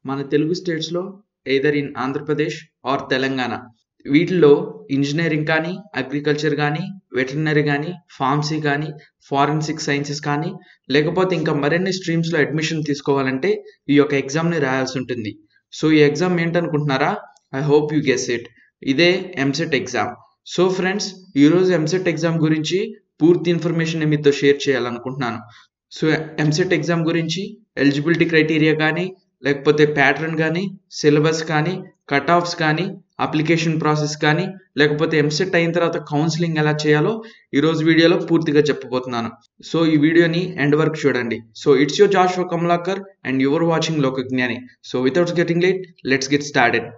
మన తెలుగు స్టేట్స్లో either in Andhra Pradesh or Telangana వీటిల్లో ఇంజనీరింగ్ కానీ అగ్రికల్చర్ కానీ వెటర్నరీ కానీ ఫార్మసీ కానీ ఫారెన్సిక్ సైన్సెస్ కానీ లేకపోతే ఇంకా మరిన్ని స్ట్రీమ్స్లో అడ్మిషన్ తీసుకోవాలంటే ఈ యొక్క ఎగ్జామ్ని రాయాల్సి ఉంటుంది సో ఈ ఎగ్జామ్ ఏంటనుకుంటున్నారా I hope you guess it ఇదే ఎంసెట్ ఎగ్జామ్ సో ఫ్రెండ్స్ ఈరోజు ఎంసెట్ ఎగ్జామ్ గురించి పూర్తి ఇన్ఫర్మేషన్ మీతో షేర్ చేయాలనుకుంటున్నాను సో ఎంసెట్ ఎగ్జామ్ గురించి ఎలిజిబిలిటీ క్రైటీరియా కానీ లేకపోతే ప్యాటర్న్ కానీ సిలబస్ కానీ కట్ ఆఫ్స్ కానీ అప్లికేషన్ ప్రాసెస్ కానీ లేకపోతే ఎంసెట్ అయిన తర్వాత కౌన్సిలింగ్ ఎలా చేయాలో ఈరోజు వీడియోలో పూర్తిగా చెప్పబోతున్నాను సో ఈ వీడియోని ఎండ్ వరకు చూడండి so it's your Jash Kamalakar and your watching Loka Gnani so without getting late let's get started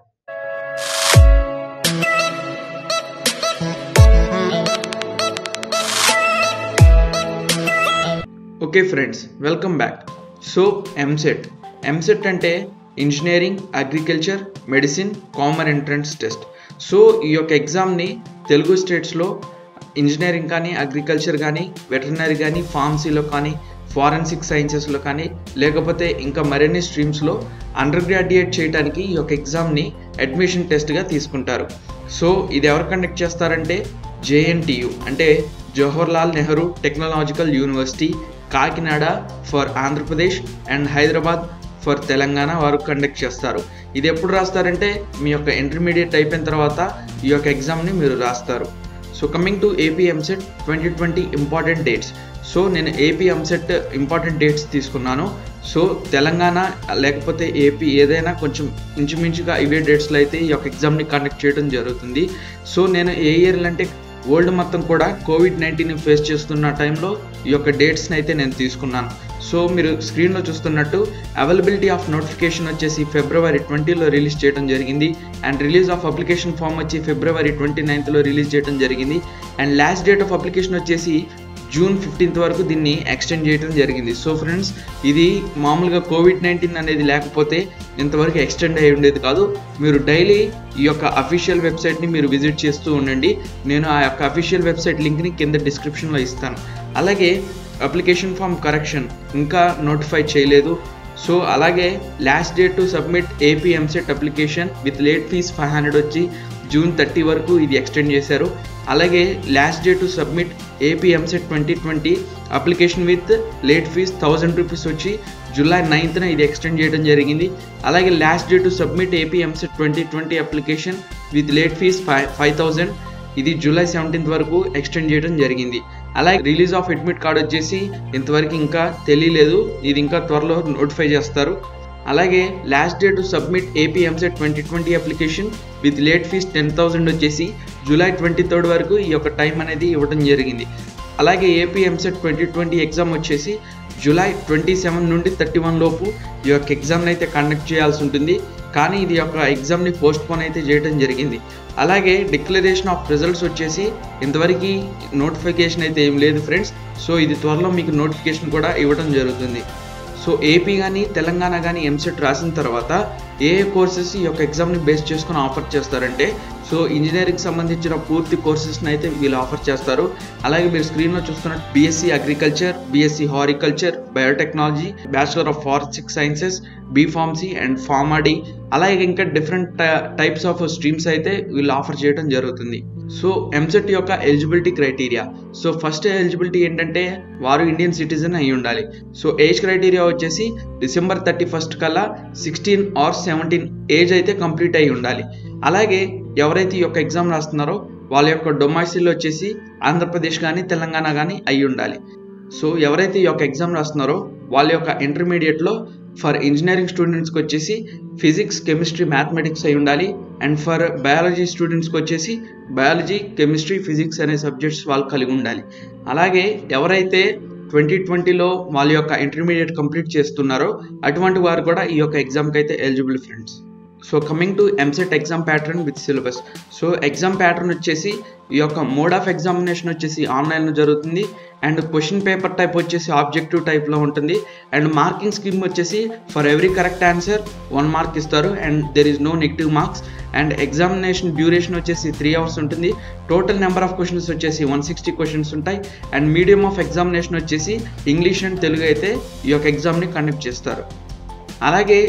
okay friends welcome back so EAMCET EAMCET అంటే engineering agriculture medicine common entrance test so ఈ యొక్క ఎగ్జామ్ని తెలుగు స్టేట్స్లో ఇంజనీరింగ్ కానీ అగ్రికల్చర్ కానీ వెటర్నరీ కానీ ఫార్మసీలో కానీ ఫారెన్సిక్ సైన్సెస్లో కానీ లేకపోతే ఇంకా మరిన్ని స్ట్రీమ్స్లో అండర్ గ్రాడ్యుయేట్ చేయడానికి ఈ యొక్క ఎగ్జామ్ని అడ్మిషన్ టెస్ట్గా తీసుకుంటారు సో ఇది ఎవరు కండక్ట్ చేస్తారంటే జేఎన్టీయు అంటే Jawaharlal Nehru technological university Kakinada for Andhra Pradesh and Hyderabad for Telangana వారు కండక్ట్ చేస్తారు ఇది ఎప్పుడు రాస్తారంటే మీ యొక్క ఇంటర్మీడియట్ అయిపోయిన తర్వాత ఈ యొక్క ఎగ్జామ్ని మీరు రాస్తారు so coming to AP EAMCET twenty twenty important dates so నేను ఏపీ ఎంసెట్ ఇంపార్టెంట్ డేట్స్ తీసుకున్నాను సో తెలంగాణ లేకపోతే ఏపీ ఏదైనా కొంచెం ఇంచుమించుగా ఇవే డేట్స్లో అయితే ఈ యొక్క ఎగ్జామ్ని కండక్ట్ చేయడం జరుగుతుంది సో నేను ఏ ఇయర్ అంటే వరల్డ్ మొత్తం కూడా కోవిడ్ నైన్టీన్ ఫేస్ చేస్తున్న టైంలో ఈ యొక్క డేట్స్ని అయితే నేను తీసుకున్నాను సో మీరు స్క్రీన్లో చూస్తున్నట్టు అవైలబిలిటీ ఆఫ్ నోటిఫికేషన్ వచ్చేసి ఫిబ్రవరి ట్వంటీలో రిలీజ్ చేయడం జరిగింది and release of application form వచ్చి ఫిబ్రవరి ట్వంటీ నైన్త్లో రిలీజ్ చేయడం జరిగింది and last date of application వచ్చేసి జూన్ ఫిఫ్టీన్త్ వరకు దీన్ని ఎక్స్టెండ్ చేయడం జరిగింది సో ఫ్రెండ్స్ ఇది మామూలుగా కోవిడ్ నైన్టీన్ అనేది లేకపోతే ఇంతవరకు ఎక్స్టెండ్ అయి ఉండేది కాదు మీరు డైలీ ఈ యొక్క అఫీషియల్ వెబ్సైట్ని మీరు విజిట్ చేస్తూ ఉండండి నేను ఆ యొక్క అఫీషియల్ వెబ్సైట్ లింక్ని కింద డిస్క్రిప్షన్లో ఇస్తాను అలాగే అప్లికేషన్ ఫామ్ కరెక్షన్ ఇంకా నోటిఫై చేయలేదు సో అలాగే last date to submit AP EAMCET application with late fees five hundred వచ్చి జూన్ థర్టీ వరకు ఇది ఎక్స్టెండ్ చేశారు అలాగే last day to submit AP EAMCET twenty twenty application with late fees thousand rupees వచ్చి July నైన్త్న ఇది ఎక్స్టెండ్ చేయడం జరిగింది అలాగే last day to submit AP EAMCET twenty twenty application with late fees five five thousand ఇది జూలై సెవెంటీన్త్ వరకు extend చేయడం జరిగింది అలాగే రిలీజ్ ఆఫ్ అడ్మిట్ కార్డ్ వచ్చేసి ఇంతవరకు ఇంకా తెలియలేదు ఇది ఇంకా త్వరలో నోటిఫై చేస్తారు అలాగే last day to submit AP EAMCET twenty twenty application with late fees ten thousand వచ్చేసి జూలై ట్వంటీ థర్డ్ వరకు ఈ యొక్క టైం అనేది ఇవ్వడం జరిగింది అలాగే AP EAMCET twenty twenty exam వచ్చేసి జూలై ట్వంటీ సెవెన్ నుండి థర్టీ వన్ లోపు ఈ యొక్క ఎగ్జామ్ని అయితే కండక్ట్ చేయాల్సి ఉంటుంది కానీ ఇది యొక్క ఎగ్జామ్ని పోస్ట్ పోన్ అయితే చేయడం జరిగింది అలాగే డిక్లరేషన్ ఆఫ్ రిజల్ట్స్ వచ్చేసి ఇంతవరకు నోటిఫికేషన్ అయితే ఏం లేదు ఫ్రెండ్స్ సో ఇది త్వరలో మీకు నోటిఫికేషన్ కూడా ఇవ్వడం జరుగుతుంది సో ఏపీ కానీ తెలంగాణ కానీ ఎంసెట్ రాసిన తర్వాత ఏ ఏ కోర్సెస్ ఈ యొక్క ఎగ్జామ్ని బేస్ చేసుకుని ఆఫర్ చేస్తారంటే సో ఇంజనీరింగ్ సంబంధించిన పూర్తి కోర్సెస్ని అయితే వీళ్ళు ఆఫర్ చేస్తారు అలాగే మీరు స్క్రీన్లో చూస్తున్న BSc agriculture BSc horticulture biotechnology bachelor of forensic sciences B pharmacy and pharm D అలాగే ఇంకా డిఫరెంట్ టైప్స్ ఆఫ్ స్ట్రీమ్స్ అయితే వీళ్ళు ఆఫర్ చేయడం జరుగుతుంది సో ఎంసెట్ యొక్క eligibility criteria so first eligibility ఏంటంటే వారు ఇండియన్ సిటిజన్ అయి ఉండాలి సో ఏజ్ క్రైటీరియా వచ్చేసి డిసెంబర్ థర్టీ ఫస్ట్ కల్లా సిక్స్టీన్ ఆర్ సెవెంటీన్ ఏజ్ అయితే కంప్లీట్ అయి ఉండాలి అలాగే ఎవరైతే ఈ యొక్క ఎగ్జామ్ రాస్తున్నారో వాళ్ళ యొక్క డొమైసిల్ వచ్చేసి ఆంధ్రప్రదేశ్ కానీ తెలంగాణ కానీ అయి ఉండాలి సో ఎవరైతే ఈ యొక్క ఎగ్జామ్ రాస్తున్నారో వాళ్ళ యొక్క ఇంటర్మీడియట్లో ఫర్ ఇంజనీరింగ్ స్టూడెంట్స్కి వచ్చేసి ఫిజిక్స్ కెమిస్ట్రీ మ్యాథమెటిక్స్ అయి ఉండాలి అండ్ ఫర్ బయాలజీ స్టూడెంట్స్కి వచ్చేసి బయాలజీ కెమిస్ట్రీ ఫిజిక్స్ అనే సబ్జెక్ట్స్ వాళ్ళు కలిగి ఉండాలి అలాగే ఎవరైతే ట్వంటీ ట్వంటీలో వాళ్ళ యొక్క ఇంటర్మీడియట్ కంప్లీట్ చేస్తున్నారో అటువంటి వారు కూడా ఈ యొక్క ఎగ్జామ్కి అయితే eligible friends so coming to EAMCET exam pattern with syllabus so exam pattern వచ్చేసి ఈ యొక్క మోడ్ ఆఫ్ ఎగ్జామినేషన్ వచ్చేసి ఆన్లైన్లో జరుగుతుంది అండ్ క్వశ్చన్ పేపర్ టైప్ వచ్చేసి ఆబ్జెక్టివ్ టైప్లో ఉంటుంది అండ్ మార్కింగ్ స్కీమ్ వచ్చేసి for every correct answer one mark ఇస్తారు and there is no negative marks and examination duration వచ్చేసి త్రీ అవర్స్ ఉంటుంది టోటల్ నెంబర్ ఆఫ్ క్వశ్చన్స్ వచ్చేసి వన్ సిక్స్టీ క్వశ్చన్స్ ఉంటాయి అండ్ మీడియం ఆఫ్ ఎగ్జామినేషన్ వచ్చేసి English and Telugu అయితే ఈ యొక్క ఎగ్జామ్ని కండక్ట్ చేస్తారు అలాగే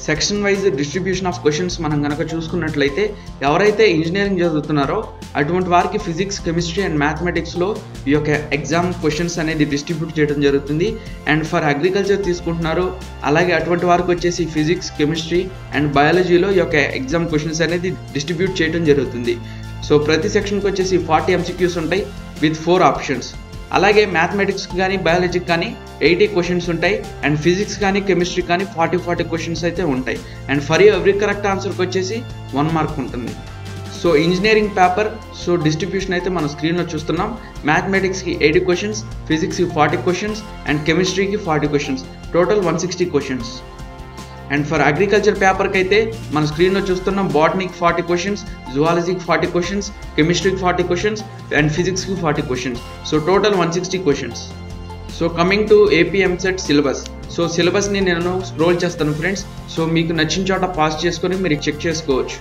section wise distribution of questions మనం కనుక చూసుకున్నట్లయితే ఎవరైతే ఇంజనీరింగ్ చదువుతున్నారో అటువంటి వారికి ఫిజిక్స్ కెమిస్ట్రీ అండ్ మ్యాథమెటిక్స్లో ఈ యొక్క ఎగ్జామ్ క్వశ్చన్స్ అనేది డిస్ట్రిబ్యూట్ చేయడం జరుగుతుంది అండ్ ఫర్ అగ్రికల్చర్ తీసుకుంటున్నారు అలాగే అటువంటి వారికి వచ్చేసి ఫిజిక్స్ కెమిస్ట్రీ అండ్ బయాలజీలో ఈ యొక్క ఎగ్జామ్ క్వశ్చన్స్ అనేది డిస్ట్రిబ్యూట్ చేయడం జరుగుతుంది సో ప్రతి సెక్షన్కి వచ్చేసి ఫార్టీ ఎంసీక్యూస్ ఉంటాయి విత్ ఫోర్ ఆప్షన్స్ అలాగే మ్యాథమెటిక్స్కి కానీ బయాలజీకి కానీ ఎయిటీ క్వశ్చన్స్ ఉంటాయి అండ్ ఫిజిక్స్ కానీ కెమిస్ట్రీ కానీ ఫార్టీ ఫార్టీ క్వశ్చన్స్ అయితే ఉంటాయి అండ్ ఫర్ ఎవ్రీ కరెక్ట్ ఆన్సర్కి వచ్చేసి వన్ మార్క్ ఉంటుంది so engineering paper so distribution అయితే మనం స్క్రీన్లో చూస్తున్నాం మ్యాథమెటిక్స్కి ఎయిటీ క్వశ్చన్స్ ఫిజిక్స్కి ఫార్టీ క్వశ్చన్స్ అండ్ కెమిస్ట్రీకి forty questions total one sixty questions and for agriculture పేపర్కి అయితే మన స్క్రీన్లో చూస్తున్నాం బాటనీకి ఫార్టీ క్వశ్చన్స్ జువాలజీకి ఫార్టీ క్వశ్చన్స్ కెమిస్ట్రీకి ఫార్టీ క్వశ్చన్స్ అండ్ ఫిజిక్స్కి forty questions so total one sixty questions so coming to AP EAMCET syllabus so సిలబస్ని నేను స్క్రోల్ చేస్తాను ఫ్రెండ్స్ సో మీకు నచ్చిన చోట పాస్ చేసుకొని మీరు చెక్ చేసుకోవచ్చు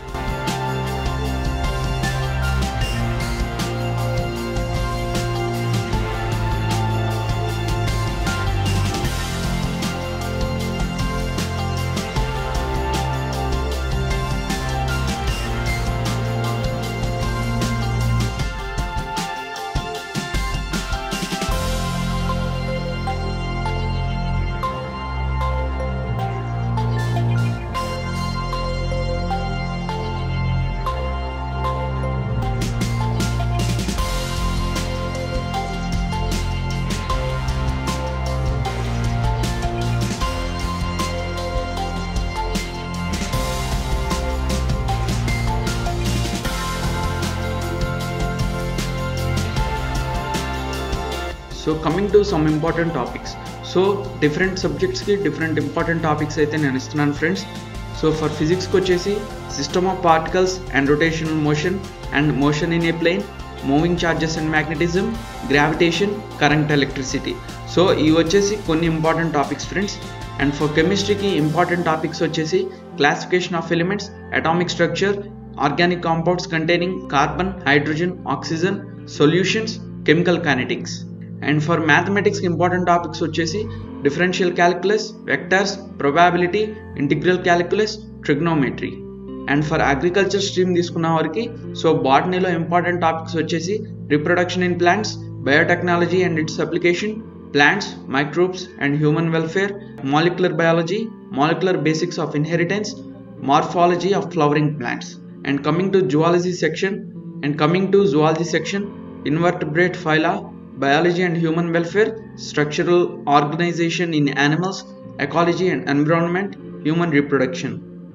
so coming to some important topics so different సబ్జెక్ట్స్కి డిఫరెంట్ ఇంపార్టెంట్ టాపిక్స్ అయితే నేను ఇస్తున్నాను ఫ్రెండ్స్ సో ఫర్ ఫిజిక్స్కి వచ్చేసి system of particles and rotational motion and motion in a plane moving charges and magnetism gravitation current electricity so ఇవి వచ్చేసి కొన్ని important topics friends and for కెమిస్ట్రీకి ఇంపార్టెంట్ టాపిక్స్ వచ్చేసి classification of elements atomic structure organic compounds containing carbon hydrogen oxygen solutions chemical kinetics and for mathematics important topics వచ్చేసి differential calculus vectors probability integral calculus trigonometry and for agriculture stream తీసుకున్న వారికి so బాటనీలో important topics వచ్చేసి reproduction in plants biotechnology and its application plants microbes and human welfare molecular biology molecular basics of inheritance morphology of flowering plants and coming to zoology section and coming to zoology section invertebrate phyla biology and human welfare, structural organization in animals, ecology and environment, human reproduction.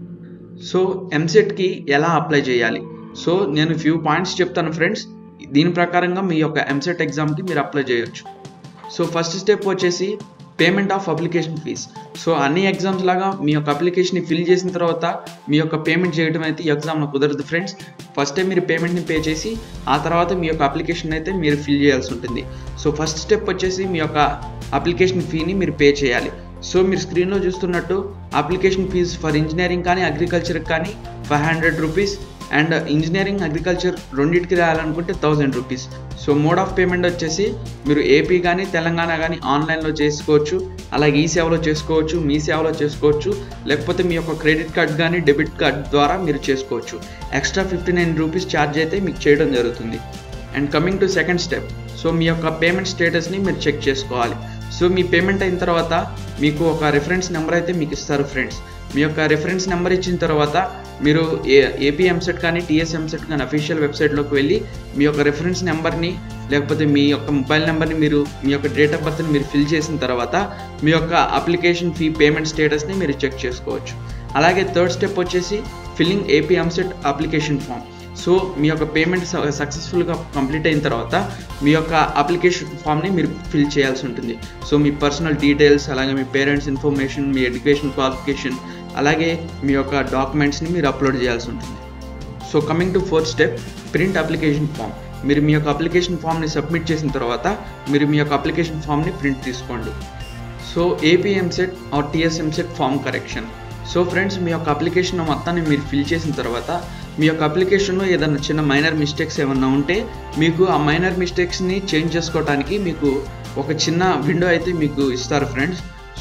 So ఎంసెట్కి ఎలా apply చేయాలి so నేను few points చెప్తాను friends దీని ప్రకారంగా మీ యొక్క ఎంసెట్ ఎగ్జామ్కి మీరు అప్లై చేయొచ్చు సో ఫస్ట్ స్టెప్ వచ్చేసి payment of application fee so అన్ని ఎగ్జామ్స్ లాగా మీ యొక్క అప్లికేషన్ని ఫిల్ చేసిన తర్వాత మీ యొక్క పేమెంట్ చేయడం అయితే ఈ ఎగ్జామ్లో కుదరదు ఫ్రెండ్స్ ఫస్ట్ టైం మీరు పేమెంట్ని పే చేసి ఆ తర్వాత మీ యొక్క అప్లికేషన్ అయితే మీరు ఫిల్ చేయాల్సి ఉంటుంది సో ఫస్ట్ స్టెప్ వచ్చేసి మీ యొక్క అప్లికేషన్ ఫీని మీరు పే చేయాలి సో మీరు స్క్రీన్లో చూస్తున్నట్టు అప్లికేషన్ ఫీజు ఫర్ ఇంజనీరింగ్ కానీ అగ్రికల్చర్కి కానీ five hundred rupees and engineering agriculture రెండింటికి రాయాలనుకుంటే thousand rupees so mode of payment వచ్చేసి మీరు ఏపీ కానీ తెలంగాణ కానీ ఆన్లైన్లో చేసుకోవచ్చు అలాగే ఈ సేవలో చేసుకోవచ్చు మీ సేవలో చేసుకోవచ్చు లేకపోతే మీ యొక్క క్రెడిట్ కార్డ్ కానీ డెబిట్ కార్డ్ ద్వారా మీరు చేసుకోవచ్చు extra fifty nine rupees charge అయితే మీకు చేయడం జరుగుతుంది and coming to second step so మీ యొక్క పేమెంట్ స్టేటస్ని మీరు చెక్ చేసుకోవాలి సో మీ పేమెంట్ అయిన తర్వాత మీకు ఒక రిఫరెన్స్ నెంబర్ అయితే మీకు ఇస్తారు ఫ్రెండ్స్ మీ యొక్క రిఫరెన్స్ నెంబర్ ఇచ్చిన తర్వాత మీరు ఏ ఏపీ ఎంసెట్ కానీ టీఎస్ ఎంసెట్ కానీ అఫీషియల్ వెబ్సైట్లోకి వెళ్ళి మీ యొక్క రిఫరెన్స్ నెంబర్ని లేకపోతే మీ యొక్క మొబైల్ నెంబర్ని మీరు మీ యొక్క డేట్ ఆఫ్ బర్త్ని మీరు ఫిల్ చేసిన తర్వాత మీ యొక్క అప్లికేషన్ ఫీ పేమెంట్ స్టేటస్ని మీరు చెక్ చేసుకోవచ్చు అలాగే థర్డ్ స్టెప్ వచ్చేసి filling AP EAMCET application form so మీ యొక్క పేమెంట్ సక్సెస్ఫుల్గా కంప్లీట్ అయిన తర్వాత మీ యొక్క అప్లికేషన్ ఫామ్ని మీరు ఫిల్ చేయాల్సి ఉంటుంది సో మీ పర్సనల్ డీటెయిల్స్ అలాగే మీ పేరెంట్స్ ఇన్ఫర్మేషన్ మీ ఎడ్యుకేషన్ క్వాలిఫికేషన్ అలాగే మీ యొక్క డాక్యుమెంట్స్ని మీరు అప్లోడ్ చేయాల్సి ఉంటుంది so coming to fourth step print application form మీరు మీ యొక్క అప్లికేషన్ ఫామ్ని సబ్మిట్ చేసిన తర్వాత మీరు మీ యొక్క అప్లికేషన్ ఫామ్ని ప్రింట్ తీసుకోండి so AP EAMCET or TS EAMCET form correction so friends మీ యొక్క అప్లికేషన్ మొత్తాన్ని మీరు ఫిల్ చేసిన తర్వాత మీ యొక్క అప్లికేషన్లో ఏదైనా చిన్న మైనర్ మిస్టేక్స్ ఏమన్నా ఉంటే మీకు ఆ మైనర్ మిస్టేక్స్ని చేంజ్ చేసుకోవడానికి మీకు ఒక చిన్న విండో అయితే మీకు ఇస్తారు ఫ్రెండ్స్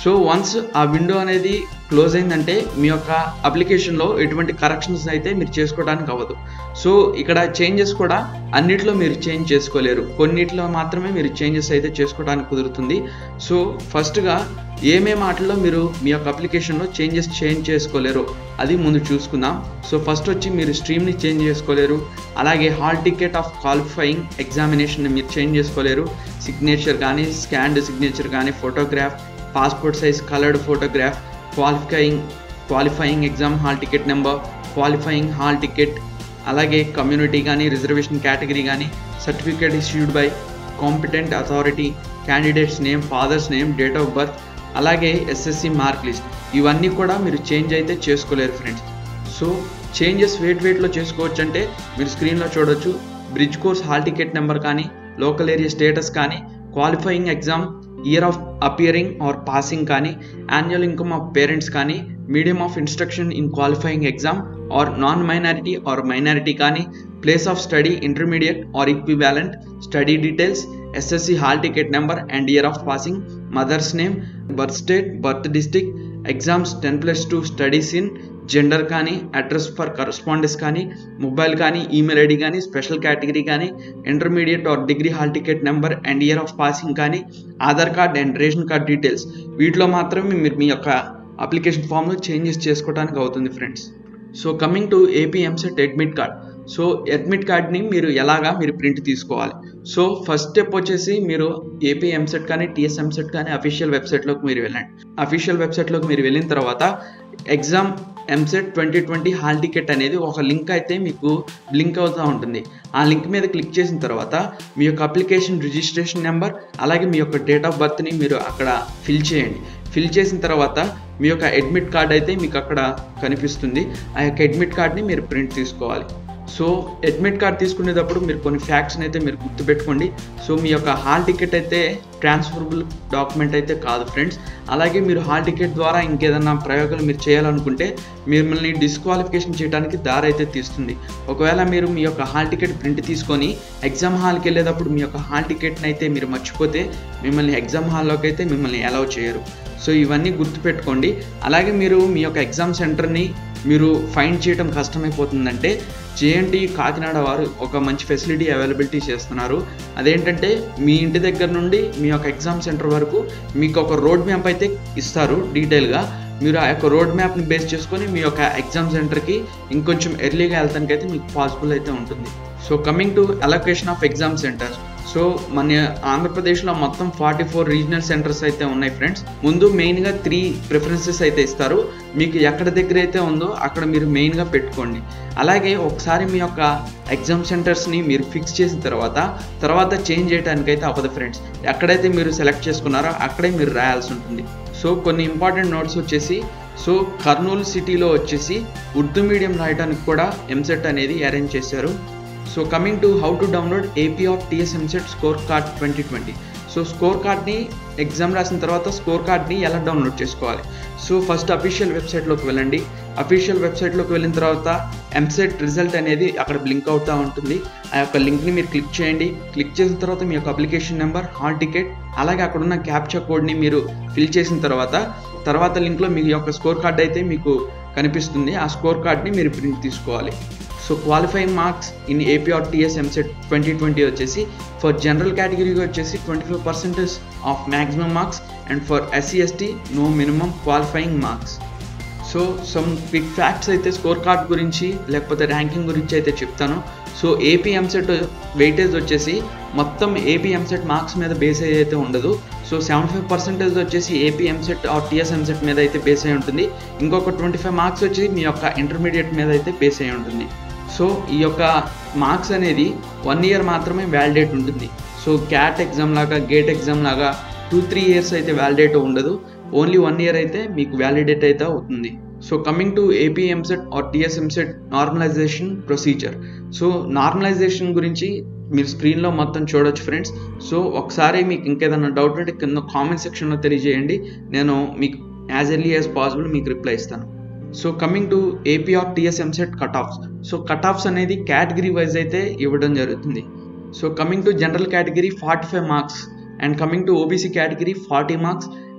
సో వన్స్ ఆ విండో అనేది క్లోజ్ అయిందంటే మీ యొక్క అప్లికేషన్లో ఎటువంటి కరెక్షన్స్ అయితే మీరు చేసుకోవడానికి అవ్వదు సో ఇక్కడ చేంజెస్ కూడా అన్నిట్లో మీరు చేంజ్ చేసుకోలేరు కొన్నిట్లో మాత్రమే మీరు చేంజెస్ అయితే చేసుకోవడానికి కుదురుతుంది సో ఫస్ట్గా ఏమేం వాటిలో మీరు మీ యొక్క అప్లికేషన్లో చేంజెస్ చేంజ్ చేసుకోలేరు అది ముందు చూసుకుందాం సో ఫస్ట్ వచ్చి మీరు స్ట్రీమ్ని చేంజ్ చేసుకోలేరు అలాగే hall ticket of qualifying examination మీరు చేంజ్ చేసుకోలేరు సిగ్నేచర్ కానీ స్కాన్డ్ సిగ్నేచర్ కానీ photograph passport size coloured photograph qualifying qualifying exam hall ticket number qualifying hall ticket అలాగే కమ్యూనిటీ కానీ రిజర్వేషన్ కేటగిరీ కానీ certificate issued by competent authority candidate's name father's name date of birth అలాగే SSC mark list ఇవన్నీ కూడా మీరు change అయితే చేసుకోలేరు friends so changes wait వెయిట్లో చేసుకోవచ్చు అంటే మీరు స్క్రీన్లో చూడొచ్చు bridge course hall ticket number కానీ లోకల్ ఏరియా స్టేటస్ కానీ qualifying exam year of appearing or passing కానీ యాన్యువల్ ఇన్కమ్ ఆఫ్ పేరెంట్స్ కానీ medium of instruction in qualifying exam or non minority or minority కానీ place of study intermediate or equivalent study details SSC hall ticket number and year of passing mother's name birth state birth district exams ten plus two studies in gender కానీ address for correspondence కానీ mobile కానీ email ID కానీ special category కానీ intermediate or degree hall ticket number and year of passing కానీ Aadhaar card and ration card details వీటిలో మాత్రమే మీరు మీ యొక్క అప్లికేషన్ ఫామ్లో చేంజెస్ చేసుకోవడానికి అవుతుంది friends so coming to AP EAMCET admit card so admit కార్డ్ని మీరు ఎలాగా మీరు ప్రింట్ తీసుకోవాలి సో ఫస్ట్ స్టెప్ వచ్చేసి మీరు ఏపీ ఎంసెట్ కానీ టీఎస్ ఎంసెట్ కానీ అఫీషియల్ వెబ్సైట్లోకి మీరు వెళ్ళండి అఫీషియల్ వెబ్సైట్లోకి మీరు వెళ్ళిన తర్వాత exam EAMCET twenty twenty hall ticket అనేది ఒక లింక్ అయితే మీకు లింక్ అవుతూ ఉంటుంది ఆ లింక్ మీద క్లిక్ చేసిన తర్వాత మీ యొక్క అప్లికేషన్ రిజిస్ట్రేషన్ నెంబర్ అలాగే మీ యొక్క డేట్ ఆఫ్ బర్త్ని మీరు అక్కడ ఫిల్ చేయండి ఫిల్ చేసిన తర్వాత మీ యొక్క అడ్మిట్ కార్డ్ అయితే మీకు అక్కడ కనిపిస్తుంది ఆ యొక్క అడ్మిట్ కార్డ్ని మీరు ప్రింట్ తీసుకోవాలి సో అడ్మిట్ కార్డ్ తీసుకునేటప్పుడు మీరు కొన్ని ఫ్యాక్ట్స్ని అయితే మీరు గుర్తుపెట్టుకోండి సో మీ యొక్క హాల్ టికెట్ అయితే ట్రాన్స్ఫరబుల్ డాక్యుమెంట్ అయితే కాదు ఫ్రెండ్స్ అలాగే మీరు హాల్ టికెట్ ద్వారా ఇంకేదన్నా ప్రయోగాలు మీరు చేయాలనుకుంటే మిమ్మల్ని డిస్క్వాలిఫికేషన్ చేయడానికి దారి అయితే తీస్తుంది ఒకవేళ మీరు మీ యొక్క హాల్ టికెట్ ప్రింట్ తీసుకొని ఎగ్జామ్ హాల్కి వెళ్ళేటప్పుడు మీ యొక్క హాల్ టికెట్ని అయితే మీరు మర్చిపోతే మిమ్మల్ని ఎగ్జామ్ హాల్లోకి అయితే మిమ్మల్ని అలౌ చేయరు సో ఇవన్నీ గుర్తుపెట్టుకోండి అలాగే మీరు మీ యొక్క ఎగ్జామ్ సెంటర్ని మీరు ఫైండ్ చేయడం కష్టమైపోతుందంటే జేఎన్టీ కాకినాడ వారు ఒక మంచి ఫెసిలిటీ అవైలబిలిటీ చేస్తున్నారు అదేంటంటే మీ ఇంటి దగ్గర నుండి మీ యొక్క ఎగ్జామ్ సెంటర్ వరకు మీకు ఒక రోడ్ మ్యాప్ అయితే ఇస్తారు డీటెయిల్గా మీరు ఆ యొక్క రోడ్ మ్యాప్ని బేస్ చేసుకొని మీ యొక్క ఎగ్జామ్ సెంటర్కి ఇంకొంచెం ఎర్లీగా వెళ్తానికి అయితే మీకు పాసిబుల్ అయితే ఉంటుంది so coming to allocation of exam centres so మన ఆంధ్రప్రదేశ్లో మొత్తం ఫార్టీ ఫోర్ రీజనల్ సెంటర్స్ అయితే ఉన్నాయి ఫ్రెండ్స్ ముందు మెయిన్గా త్రీ ప్రిఫరెన్సెస్ అయితే ఇస్తారు మీకు ఎక్కడ దగ్గర అయితే ఉందో అక్కడ మీరు మెయిన్గా పెట్టుకోండి అలాగే ఒకసారి మీ యొక్క ఎగ్జామ్ సెంటర్స్ని మీరు ఫిక్స్ చేసిన తర్వాత తర్వాత చేంజ్ చేయడానికి అయితే అవ్వదు ఫ్రెండ్స్ ఎక్కడైతే మీరు సెలెక్ట్ చేసుకున్నారో అక్కడే మీరు రాయాల్సి ఉంటుంది సో కొన్ని ఇంపార్టెంట్ నోట్స్ వచ్చేసి సో కర్నూలు సిటీలో వచ్చేసి ఉర్దూ మీడియం రాయడానికి కూడా ఎంసెట్ అనేది అరేంజ్ చేశారు so coming to how to download AP of TS EAMCET score card twenty twenty so score కార్డ్ని ఎగ్జామ్ రాసిన తర్వాత స్కోర్ కార్డ్ని ఎలా డౌన్లోడ్ చేసుకోవాలి సో ఫస్ట్ అఫీషియల్ వెబ్సైట్లోకి వెళ్ళండి అఫీషియల్ వెబ్సైట్లోకి వెళ్ళిన తర్వాత ఎంసెట్ రిజల్ట్ అనేది అక్కడ బ్లింక్ అవుతూ ఉంటుంది ఆ యొక్క లింక్ని మీరు క్లిక్ చేయండి క్లిక్ చేసిన తర్వాత మీ యొక్క అప్లికేషన్ నెంబర్ హాల్ టికెట్ అలాగే అక్కడ ఉన్న క్యాప్చా కోడ్ని మీరు ఫిల్ చేసిన తర్వాత తర్వాత లింక్లో మీ యొక్క స్కోర్ కార్డ్ అయితే మీకు కనిపిస్తుంది ఆ స్కోర్ కార్డ్ని మీరు ప్రింట్ తీసుకోవాలి so qualifying marks in AP or TS EAMCET twenty twenty వచ్చేసి ఫర్ జనరల్ కేటగిరీగా వచ్చేసి twenty five percentage of maximum marks and for SC ST no minimum qualifying marks so some big facts అయితే score card గురించి లేకపోతే ranking గురించి అయితే చెప్తాను so AP EAMCET weightage వచ్చేసి మొత్తం ఏపీ ఎంసెట్ మార్క్స్ మీద బేస్ అయ్యి అయితే ఉండదు సో సెవెంటీ ఫైవ్ పర్సెంటేజ్ వచ్చేసి AP EAMCET or TS EAMCET మీద అయితే బేస్ అయి ఉంటుంది ఇంకొక ట్వంటీ ఫైవ్ మార్క్స్ వచ్చి మీ యొక్క ఇంటర్మీడియట్ మీద అయితే బేస్ అయి ఉంటుంది సో ఈ యొక్క మార్క్స్ అనేది వన్ ఇయర్ మాత్రమే వ్యాలిడేట్ ఉంటుంది సో క్యాట్ ఎగ్జామ్ లాగా గేట్ ఎగ్జామ్ లాగా టూ త్రీ ఇయర్స్ అయితే వ్యాలిడేట్ ఉండదు ఓన్లీ వన్ ఇయర్ అయితే మీకు వ్యాలిడేట్ అయితే అవుతుంది so coming to AP EAMCET or TS EAMCET normalisation procedure so normalisation గురించి మీరు స్క్రీన్లో మొత్తం చూడొచ్చు ఫ్రెండ్స్ సో ఒకసారి మీకు ఇంకేదైనా డౌట్ ఉంటే కింద కామెంట్ సెక్షన్లో తెలియజేయండి నేను మీకు యాజ్ ఎర్లీ యాజ్ పాసిబుల్ మీకు రిప్లై ఇస్తాను so coming to AP of TS EAMCET cut offs so cut offs అనేది కేటగిరీ వైజ్ అయితే ఇవ్వడం జరుగుతుంది so coming to general category forty five marks and coming to OBC category forty marks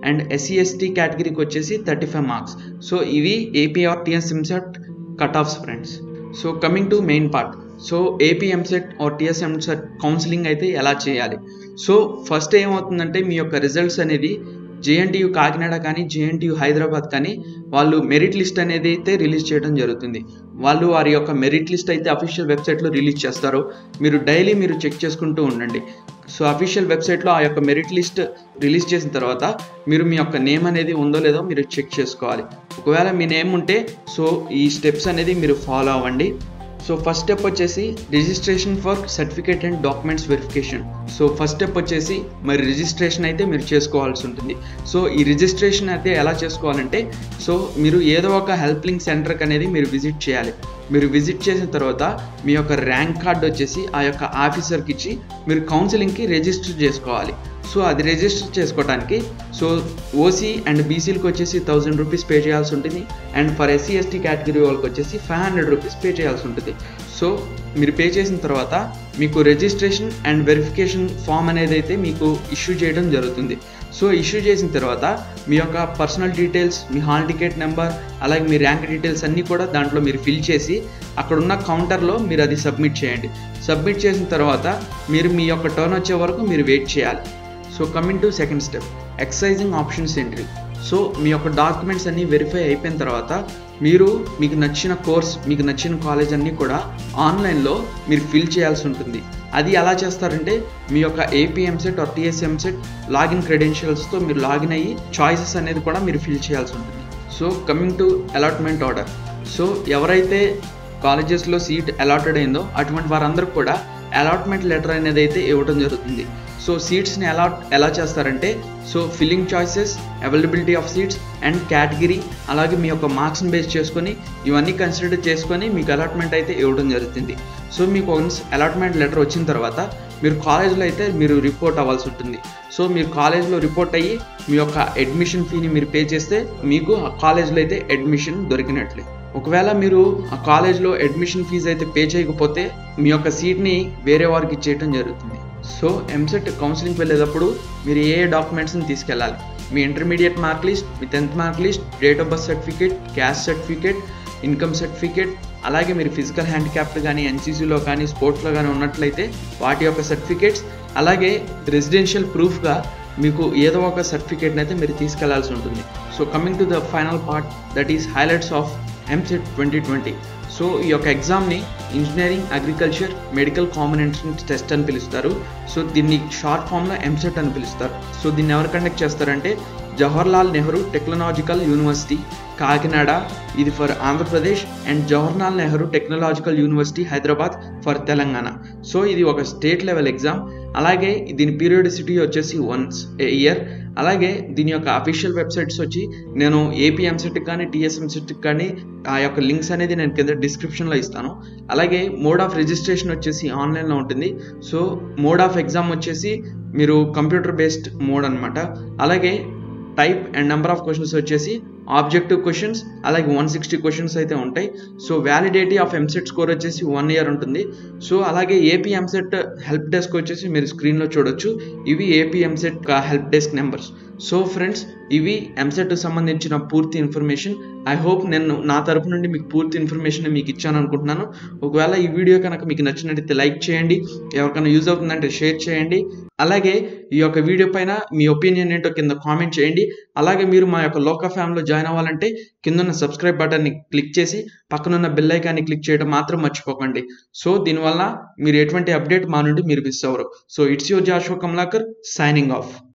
and SC ST కేటగిరీకి వచ్చేసి thirty five marks so ఇవి AP or TS EAMCET cut offs friends so coming to main part so AP EAMCET or TS EAMCET counselling అయితే ఎలా చేయాలి so first ఏమవుతుందంటే మీ యొక్క results అనేది JNTU Kakinada కానీ జేఎన్టీయు హైదరాబాద్ కానీ వాళ్ళు మెరిట్ లిస్ట్ అనేది అయితే రిలీజ్ చేయడం జరుగుతుంది వాళ్ళు వారి యొక్క మెరిట్ లిస్ట్ అయితే అఫీషియల్ వెబ్సైట్లో రిలీజ్ చేస్తారు మీరు డైలీ మీరు చెక్ చేసుకుంటూ ఉండండి సో అఫీషియల్ వెబ్సైట్లో ఆ యొక్క మెరిట్ లిస్ట్ రిలీజ్ చేసిన తర్వాత మీరు మీ యొక్క నేమ్ అనేది ఉందో లేదో మీరు చెక్ చేసుకోవాలి ఒకవేళ మీ నేమ్ ఉంటే సో ఈ స్టెప్స్ అనేది మీరు ఫాలో అవ్వండి సో ఫస్ట్ స్టెప్ వచ్చేసి registration for certificate and documents verification so first step వచ్చేసి మరి రిజిస్ట్రేషన్ అయితే మీరు చేసుకోవాల్సి ఉంటుంది సో ఈ రిజిస్ట్రేషన్ అయితే ఎలా చేసుకోవాలంటే సో మీరు ఏదో ఒక హెల్ప్ లింక్ సెంటర్కి అనేది మీరు విజిట్ చేయాలి మీరు విజిట్ చేసిన తర్వాత మీ యొక్క ర్యాంక్ కార్డ్ వచ్చేసి ఆ యొక్క ఆఫీసర్కి ఇచ్చి మీరు కౌన్సిలింగ్కి రిజిస్టర్ చేసుకోవాలి సో అది రిజిస్టర్ చేసుకోవడానికి సో ఓసీ అండ్ బీసీలకు వచ్చేసి థౌజండ్ రూపీస్ పే చేయాల్సి ఉంటుంది and for SC ST category వాళ్ళకి వచ్చేసి ఫైవ్ హండ్రెడ్ రూపీస్ పే చేయాల్సి ఉంటుంది సో మీరు పే చేసిన తర్వాత మీకు రిజిస్ట్రేషన్ అండ్ వెరిఫికేషన్ ఫామ్ అనేది అయితే మీకు ఇష్యూ చేయడం జరుగుతుంది సో ఇష్యూ చేసిన తర్వాత మీ యొక్క పర్సనల్ డీటెయిల్స్ మీ హాల్ టికెట్ నెంబర్ అలాగే మీ ర్యాంక్ డీటెయిల్స్ అన్నీ కూడా దాంట్లో మీరు ఫిల్ చేసి అక్కడ ఉన్న కౌంటర్లో మీరు అది సబ్మిట్ చేయండి సబ్మిట్ చేసిన తర్వాత మీరు మీ యొక్క టర్న్ వచ్చే వరకు మీరు వెయిట్ చేయాలి so coming to second step exercising options entry so మీ యొక్క డాక్యుమెంట్స్ అన్నీ వెరిఫై అయిపోయిన తర్వాత మీరు మీకు నచ్చిన కోర్స్ మీకు నచ్చిన కాలేజ్ అన్నీ కూడా ఆన్లైన్లో మీరు ఫిల్ చేయాల్సి ఉంటుంది అది ఎలా చేస్తారంటే మీ యొక్క ఏపీఎంసెట్ ఆర్ టీఎస్ఎంసెట్ లాగిన్ క్రెడెన్షియల్స్తో మీరు లాగిన్ అయ్యి చాయిసెస్ అనేది కూడా మీరు ఫిల్ చేయాల్సి ఉంటుంది so coming to allotment order so ఎవరైతే కాలేజెస్లో సీట్ అలాటెడ్ అయిందో అటువంటి వారందరూ కూడా అలాట్మెంట్ లెటర్ అనేది అయితే ఇవ్వడం జరుగుతుంది సో సీట్స్ని ఎలా ఎలా చేస్తారంటే so filling choices availability of seats and category అలాగే మీ యొక్క మార్క్స్ని బేస్ చేసుకొని ఇవన్నీ కన్సిడర్ చేసుకొని మీకు అలాట్మెంట్ అయితే ఇవ్వడం జరుగుతుంది సో మీకు వన్స్ అలాట్మెంట్ లెటర్ వచ్చిన తర్వాత మీరు కాలేజ్లో అయితే మీరు రిపోర్ట్ అవ్వాల్సి ఉంటుంది సో మీరు కాలేజ్లో రిపోర్ట్ అయ్యి మీ యొక్క అడ్మిషన్ ఫీని మీరు పే చేస్తే మీకు ఆ కాలేజ్లో అయితే అడ్మిషన్ దొరికినట్లే ఒకవేళ మీరు ఆ కాలేజ్లో అడ్మిషన్ ఫీజు అయితే పే చేయకపోతే మీ యొక్క సీట్ని వేరే వారికి ఇచ్చేయటం జరుగుతుంది సో ఎంసెట్ కౌన్సిలింగ్కి వెళ్ళేటప్పుడు మీరు ఏ ఏ డాక్యుమెంట్స్ని తీసుకెళ్ళాలి మీ ఇంటర్మీడియట్ మార్క్ లిస్ట్ మీ tenth mark list date of birth certificate caste certificate income certificate అలాగే మీరు ఫిజికల్ హ్యాండిక్యాప్ట్ కానీ ఎన్సీసీలో కానీ స్పోర్ట్స్లో కానీ ఉన్నట్లయితే వాటి యొక్క సర్టిఫికేట్స్ అలాగే రెసిడెన్షియల్ ప్రూఫ్గా మీకు ఏదో ఒక సర్టిఫికేట్ని అయితే మీరు తీసుకెళ్లాల్సి ఉంటుంది so coming to the final part that is highlights of EAMCET twenty twenty so ఈ యొక్క ఎగ్జామ్ని engineering agriculture medical common entrance test అని పిలుస్తారు సో దీన్ని షార్ట్ ఫామ్లో ఎంసెట్ అని పిలుస్తారు సో దీన్ని ఎవరు కండక్ట్ చేస్తారంటే జవహర్లాల్ నెహ్రూ టెక్నాలజికల్ యూనివర్సిటీ కాకినాడ ఇది for Andhra Pradesh and Jawaharlal Nehru technological university Hyderabad for Telangana so ఇది ఒక స్టేట్ లెవెల్ ఎగ్జామ్ అలాగే దీని పీరియడిసిటీ వచ్చేసి వన్స్ ఏ ఇయర్ అలాగే దీని యొక్క అఫీషియల్ వెబ్సైట్స్ వచ్చి నేను ఏపీ ఎంసెట్కి కానీ టీఎస్ఎంసెట్కి కానీ ఆ యొక్క లింక్స్ అనేది నేను కింద డిస్క్రిప్షన్లో ఇస్తాను అలాగే మోడ్ ఆఫ్ రిజిస్ట్రేషన్ వచ్చేసి ఆన్లైన్లో ఉంటుంది సో మోడ్ ఆఫ్ ఎగ్జామ్ వచ్చేసి మీరు కంప్యూటర్ బేస్డ్ మోడ్ అనమాట అలాగే type and number of questions వచ్చేసి ఆబ్జెక్టివ్ క్వశ్చన్స్ అలాగే వన్ సిక్స్టీ క్వశ్చన్స్ అయితే ఉంటాయి so validity of EAMCET score వచ్చేసి వన్ ఇయర్ ఉంటుంది సో అలాగే ఏపీ ఎంసెట్ హెల్ప్ డెస్క్ వచ్చేసి మీరు స్క్రీన్లో చూడొచ్చు ఇవి AP EAMCET help desk numbers so friends ఇవి ఎంసెట్ సంబంధించిన పూర్తి ఇన్ఫర్మేషన్ ఐ హోప్ నేను నా తరపు నుండి మీకు పూర్తి ఇన్ఫర్మేషన్ మీకు ఇచ్చాను అనుకుంటున్నాను ఒకవేళ ఈ వీడియో కనుక మీకు నచ్చినట్టయితే లైక్ చేయండి ఎవరికైనా యూజ్ అవుతుందంటే షేర్ చేయండి అలాగే ఈ యొక్క వీడియో పైన మీ ఒపీనియన్ ఏంటో కింద కామెంట్ చేయండి అలాగే మీరు మా యొక్క లోక ఫ్యామిలీలో జాయిన్ అవ్వాలంటే కిందన్న సబ్స్క్రైబ్ బటన్ని క్లిక్ చేసి పక్కనున్న బెల్ ఐకాన్ని క్లిక్ చేయడం మాత్రం మర్చిపోకండి సో దీనివల్ల మీరు ఎటువంటి అప్డేట్ మా నుండి మీరు మిస్ అవ్వరు so it's your Joshua Kamalakar signing of